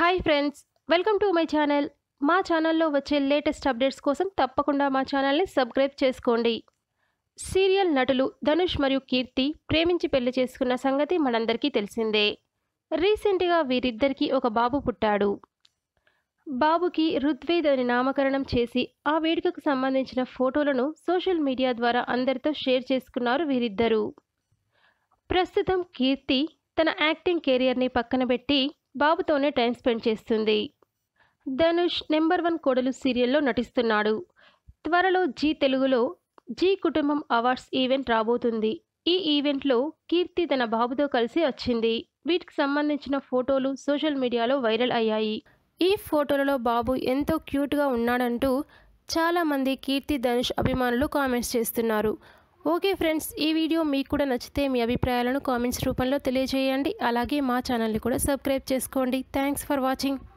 hi friends welcome to my channel మా ఛానల్లో వచ్చే లేటెస్ట్ అప్డేట్స్ కోసం తప్పకుండా మా ఛానల్ని సబ్స్క్రైబ్ చేసుకోండి సీరియల్ నటులు ధనుష్ మరియు కీర్తి ప్రేమించి పెళ్లి చేసుకున్న సంగతి మనందరికీ తెలిసిందే రీసెంట్గా వీరిద్దరికీ ఒక బాబు పుట్టాడు బాబుకి రుద్వేద్ అని నామకరణం చేసి ఆ వేడుకకు సంబంధించిన ఫోటోలను సోషల్ మీడియా ద్వారా అందరితో షేర్ చేసుకున్నారు వీరిద్దరూ ప్రస్తుతం కీర్తి తన యాక్టింగ్ కెరియర్ని పక్కన పెట్టి బాబుతోనే టైం స్పెండ్ చేస్తుంది ధనుష్ నెంబర్ వన్ కోడలు సీరియల్లో నటిస్తున్నాడు త్వరలో జీ తెలుగులో జీ కుటుంబం అవార్డ్స్ ఈవెంట్ రాబోతుంది ఈ ఈవెంట్లో కీర్తి తన బాబుతో కలిసి వచ్చింది వీటికి సంబంధించిన ఫోటోలు సోషల్ మీడియాలో వైరల్ అయ్యాయి ఈ ఫోటోలలో బాబు ఎంతో క్యూట్గా ఉన్నాడంటూ చాలామంది కీర్తి ధనుష్ అభిమానులు కామెంట్స్ చేస్తున్నారు ఓకే ఫ్రెండ్స్ ఈ వీడియో మీకు కూడా నచ్చితే మీ అభిప్రాయాలను కామెంట్స్ రూపంలో తెలియజేయండి అలాగే మా ఛానల్ని కూడా సబ్స్క్రైబ్ చేసుకోండి థ్యాంక్స్ ఫర్ వాచింగ్